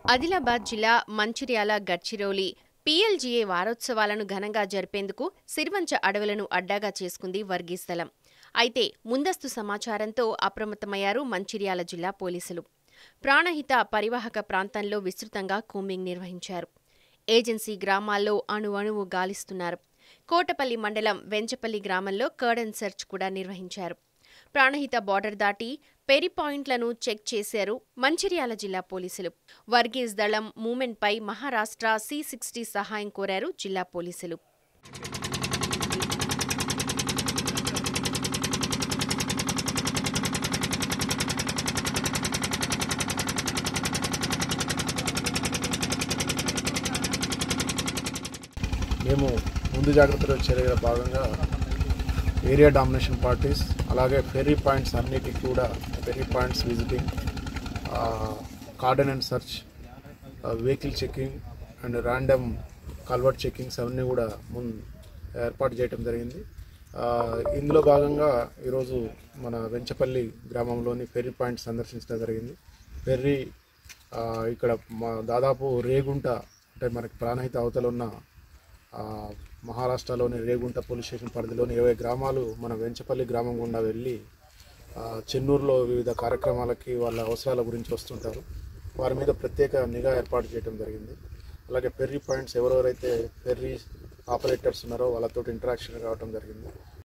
ఆదిలాబాద్ జిల్లా మంచిర్యాల గడ్చిరోలి పీఎల్జీఏ వారోత్సవాలను ఘనంగా జరిపేందుకు సిరివంచ అడవులను అడ్డాగా చేసుకుంది వర్గీస్థలం అయితే ముందస్తు సమాచారంతో అప్రమత్తమయ్యారు మంచిర్యాల జిల్లా పోలీసులు ప్రాణహిత పరివాహక ప్రాంతంలో విస్తృతంగా కూంబింగ్ నిర్వహించారు ఏజెన్సీ గ్రామాల్లో అణు అణువు గాలిస్తున్నారు కోటపల్లి మండలం వెంచపల్లి గ్రామంలో కర్డన్ సెర్చ్ కూడా నిర్వహించారు ప్రాణహిత బార్డర్ దాటి పెరి పాయింట్లను చెక్ చేశారు మంచిర్యాల జిల్లా పోలీసులు వర్గీస్ దళం మూమెంట్పై మహారాష్ట్ర సి సిక్స్టీ సహాయం కోరారు జిల్లా పోలీసులు మేము ముందు జాగ్రత్తలో చర్యల భాగంగా ఏరియా డామినేషన్ పార్టీస్ అలాగే ఫెర్రీ పాయింట్స్ అన్నిటికీ కూడా ferry points visiting cordon and search vehicle checking and random culvert checkings అవన్నీ కూడా ముందు ఏర్పాటు చేయడం జరిగింది ఆ, ఇందులో భాగంగా ఈరోజు మన వెంచపల్లి గ్రామంలోని ఫెర్రీ పాయింట్ సందర్శించడం జరిగింది ఫెర్రీ ఆ, ఇక్కడ మా దాదాపు రేగుంట అంటే మనకి ప్రాణహిత అవతల ఉన్న ఆ, మహారాష్ట్రలోని రేగుంట పోలీస్ స్టేషన్ పరిధిలోని ఇరవై గ్రామాలు మన వెంచపల్లి గ్రామం గుండా వెళ్ళి ఆ, చెన్నూరులో వివిధ కార్యక్రమాలకి వాళ్ళ అవసరాల గురించి వస్తుంటారు వారి మీద ప్రత్యేక నిఘా ఏర్పాటు చేయడం జరిగింది అలాగే ఫెర్రీ పాయింట్స్ ఎవరెవరైతే ఫెర్రీ ఆపరేటర్స్ ఉన్నారో వాళ్ళతో ఇంటరాక్షన్ కావడం జరిగింది